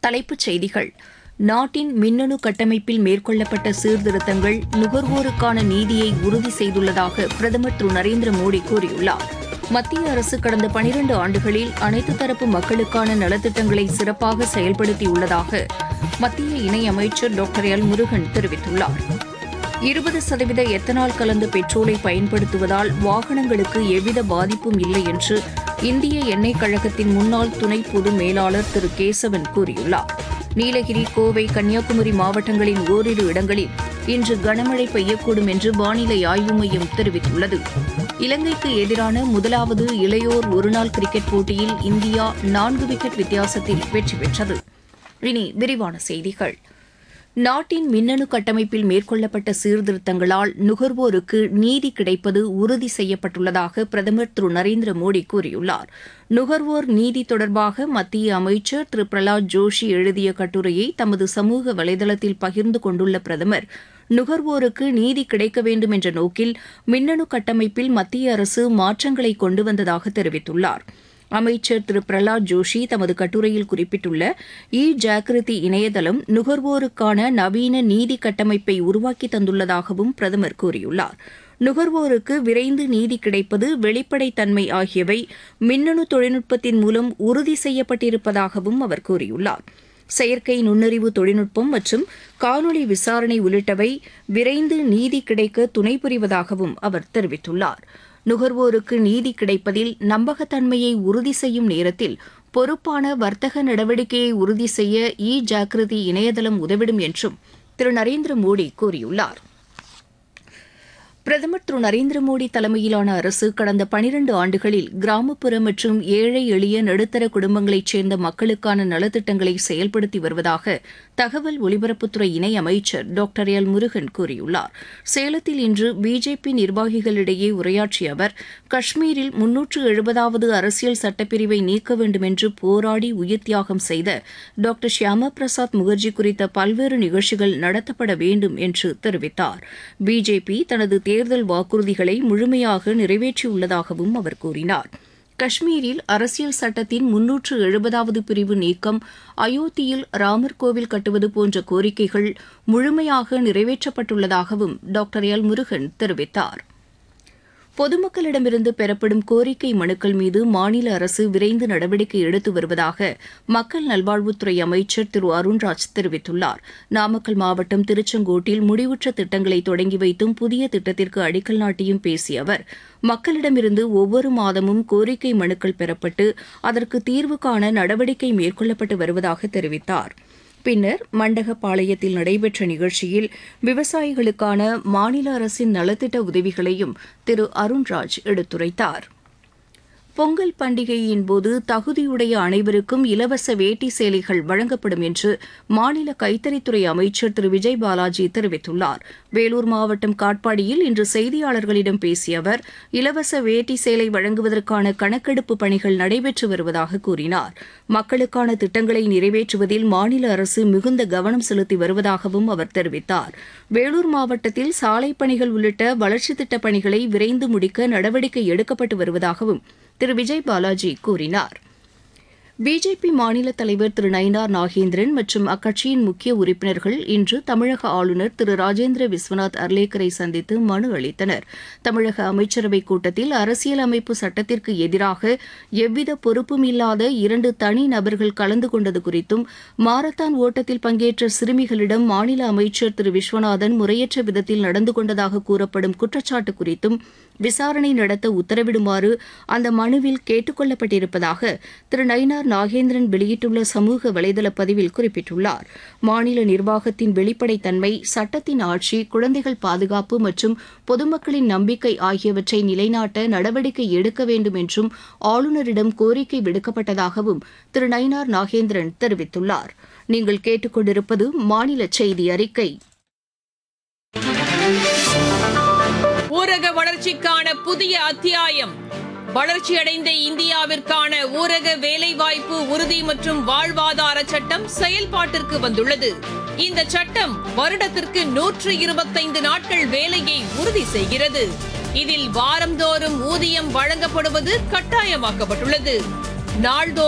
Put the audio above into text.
தலைப்புச் செய்திகள் நாட்டின் மின்னணு கட்டமைப்பில் மேற்கொள்ளப்பட்ட சீர்திருத்தங்கள் நுகர்வோருக்கான நீதியை உறுதி செய்துள்ளதாக பிரதமர் திரு நரேந்திர மோடி கூறியுள்ளார் மத்திய அரசு கடந்த பனிரண்டு ஆண்டுகளில் அனைத்து தரப்பு மக்களுக்கான நலத்திட்டங்களை சிறப்பாக செயல்படுத்தியுள்ளதாக மத்திய இணையமைச்சர் டாக்டர் எல் முருகன் தெரிவித்துள்ளார் இருபது சதவீத எத்தனால் கலந்த பெட்ரோலை பயன்படுத்துவதால் வாகனங்களுக்கு எவ்வித பாதிப்பும் இல்லை என்று இந்திய எண்ணெய் கழகத்தின் முன்னாள் துணை பொது மேலாளர் திரு கேசவன் கூறியுள்ளார் நீலகிரி கோவை கன்னியாகுமரி மாவட்டங்களின் ஓரிரு இடங்களில் இன்று கனமழை பெய்யக்கூடும் என்று வானிலை ஆய்வு மையம் தெரிவித்துள்ளது இலங்கைக்கு எதிரான முதலாவது இளையோர் ஒருநாள் கிரிக்கெட் போட்டியில் இந்தியா நான்கு விக்கெட் வித்தியாசத்தில் வெற்றி பெற்றது இனி விரிவான செய்திகள் நாட்டின் மின்னணு கட்டமைப்பில் மேற்கொள்ளப்பட்ட சீர்திருத்தங்களால் நுகர்வோருக்கு நீதி கிடைப்பது உறுதி செய்யப்பட்டுள்ளதாக பிரதமர் திரு நரேந்திர மோடி கூறியுள்ளார் நுகர்வோர் நீதி தொடர்பாக மத்திய அமைச்சர் திரு பிரலாத் ஜோஷி எழுதிய கட்டுரையை தமது சமூக வலைதளத்தில் பகிர்ந்து கொண்டுள்ள பிரதமர் நுகர்வோருக்கு நீதி கிடைக்க வேண்டும் என்ற நோக்கில் மின்னணு கட்டமைப்பில் மத்திய அரசு மாற்றங்களை கொண்டு வந்ததாக தெரிவித்துள்ளார் அமைச்சர் திரு பிரலாத் ஜோஷி தமது கட்டுரையில் குறிப்பிட்டுள்ள இ ஜாகிருதி இணையதளம் நுகர்வோருக்கான நவீன நீதி கட்டமைப்பை உருவாக்கி தந்துள்ளதாகவும் பிரதமர் கூறியுள்ளார் நுகர்வோருக்கு விரைந்து நீதி கிடைப்பது வெளிப்படைத்தன்மை ஆகியவை மின்னணு தொழில்நுட்பத்தின் மூலம் உறுதி செய்யப்பட்டிருப்பதாகவும் அவர் கூறியுள்ளார் செயற்கை நுண்ணறிவு தொழில்நுட்பம் மற்றும் காணொலி விசாரணை உள்ளிட்டவை விரைந்து நீதி கிடைக்க துணை புரிவதாகவும் அவர் தெரிவித்துள்ளார் நுகர்வோருக்கு நீதி கிடைப்பதில் நம்பகத்தன்மையை உறுதி செய்யும் நேரத்தில் பொறுப்பான வர்த்தக நடவடிக்கையை உறுதி செய்ய இ ஜாக்கிரதி இணையதளம் உதவிடும் என்றும் திரு நரேந்திர மோடி கூறியுள்ளார் பிரதமர் திரு நரேந்திர மோடி தலைமையிலான அரசு கடந்த பனிரண்டு ஆண்டுகளில் கிராமப்புற மற்றும் ஏழை எளிய நடுத்தர குடும்பங்களைச் சேர்ந்த மக்களுக்கான நலத்திட்டங்களை செயல்படுத்தி வருவதாக தகவல் ஒலிபரப்புத்துறை இணையமைச்சர் டாக்டர் எல் முருகன் கூறியுள்ளார் சேலத்தில் இன்று பிஜேபி நிர்வாகிகளிடையே உரையாற்றிய அவர் காஷ்மீரில் முன்னூற்று எழுபதாவது அரசியல் சட்டப்பிரிவை நீக்க வேண்டும் என்று போராடி உயிர் தியாகம் செய்த டாக்டர் ஷியாமா பிரசாத் முகர்ஜி குறித்த பல்வேறு நிகழ்ச்சிகள் நடத்தப்பட வேண்டும் என்று தெரிவித்தார் பிஜேபி தனது தேர்தல் வாக்குறுதிகளை முழுமையாக நிறைவேற்றியுள்ளதாகவும் அவர் கூறினார் காஷ்மீரில் அரசியல் சட்டத்தின் முன்னூற்று எழுபதாவது பிரிவு நீக்கம் அயோத்தியில் ராமர் கோவில் கட்டுவது போன்ற கோரிக்கைகள் முழுமையாக நிறைவேற்றப்பட்டுள்ளதாகவும் டாக்டர் எல் முருகன் தெரிவித்தார் பொதுமக்களிடமிருந்து பெறப்படும் கோரிக்கை மனுக்கள் மீது மாநில அரசு விரைந்து நடவடிக்கை எடுத்து வருவதாக மக்கள் நல்வாழ்வுத்துறை அமைச்சர் திரு அருண்ராஜ் தெரிவித்துள்ளார் நாமக்கல் மாவட்டம் திருச்செங்கோட்டில் முடிவுற்ற திட்டங்களை தொடங்கி வைத்தும் புதிய திட்டத்திற்கு அடிக்கல் நாட்டியும் பேசிய அவர் மக்களிடமிருந்து ஒவ்வொரு மாதமும் கோரிக்கை மனுக்கள் பெறப்பட்டு அதற்கு தீர்வு காண நடவடிக்கை மேற்கொள்ளப்பட்டு வருவதாக தெரிவித்தார் பின்னர் மண்டகப்பாளையத்தில் நடைபெற்ற நிகழ்ச்சியில் விவசாயிகளுக்கான மாநில அரசின் நலத்திட்ட உதவிகளையும் திரு அருண்ராஜ் எடுத்துரைத்தார் பொங்கல் பண்டிகையின் போது தகுதியுடைய அனைவருக்கும் இலவச வேட்டி சேலைகள் வழங்கப்படும் என்று மாநில கைத்தறித்துறை அமைச்சர் திரு விஜய் பாலாஜி தெரிவித்துள்ளார் வேலூர் மாவட்டம் காட்பாடியில் இன்று செய்தியாளர்களிடம் பேசிய அவர் இலவச வேட்டி சேலை வழங்குவதற்கான கணக்கெடுப்பு பணிகள் நடைபெற்று வருவதாக கூறினார் மக்களுக்கான திட்டங்களை நிறைவேற்றுவதில் மாநில அரசு மிகுந்த கவனம் செலுத்தி வருவதாகவும் அவர் தெரிவித்தார் வேலூர் மாவட்டத்தில் சாலை பணிகள் உள்ளிட்ட வளர்ச்சித் திட்டப் பணிகளை விரைந்து முடிக்க நடவடிக்கை எடுக்கப்பட்டு வருவதாகவும் திரு விஜய் பாலாஜி கூறினார் பிஜேபி மாநில தலைவர் திரு நயினார் நாகேந்திரன் மற்றும் அக்கட்சியின் முக்கிய உறுப்பினர்கள் இன்று தமிழக ஆளுநர் திரு ராஜேந்திர விஸ்வநாத் அர்லேக்கரை சந்தித்து மனு அளித்தனர் தமிழக அமைச்சரவைக் கூட்டத்தில் அரசியல் அமைப்பு சட்டத்திற்கு எதிராக எவ்வித பொறுப்பும் இல்லாத இரண்டு தனி நபர்கள் கலந்து கொண்டது குறித்தும் மாரத்தான் ஓட்டத்தில் பங்கேற்ற சிறுமிகளிடம் மாநில அமைச்சர் திரு விஸ்வநாதன் முறையற்ற விதத்தில் நடந்து கொண்டதாக கூறப்படும் குற்றச்சாட்டு குறித்தும் விசாரணை நடத்த உத்தரவிடுமாறு அந்த மனுவில் கேட்டுக் கொள்ளப்பட்டிருப்பதாக திரு நயினார் நாகேந்திரன் வெளியிட்டுள்ள சமூக வலைதள பதிவில் குறிப்பிட்டுள்ளார் மாநில நிர்வாகத்தின் வெளிப்படைத்தன்மை சட்டத்தின் ஆட்சி குழந்தைகள் பாதுகாப்பு மற்றும் பொதுமக்களின் நம்பிக்கை ஆகியவற்றை நிலைநாட்ட நடவடிக்கை எடுக்க வேண்டும் என்றும் ஆளுநரிடம் கோரிக்கை விடுக்கப்பட்டதாகவும் திரு நயினார் நாகேந்திரன் தெரிவித்துள்ளார் நீங்கள் கேட்டுக்கொண்டிருப்பது மாநில செய்தி அறிக்கை ஊரக வளர்ச்சிக்கான புதிய அத்தியாயம் வளர்ச்சியடைந்த இந்தியாவிற்கான ஊரக வேலைவாய்ப்பு உறுதி மற்றும் வாழ்வாதார சட்டம் செயல்பாட்டிற்கு வந்துள்ளது இந்த சட்டம் வருடத்திற்கு நூற்று இருபத்தைந்து நாட்கள் வேலையை உறுதி செய்கிறது இதில் வாரந்தோறும் ஊதியம் வழங்கப்படுவது கட்டாயமாக்கப்பட்டுள்ளது நாள்தோறும்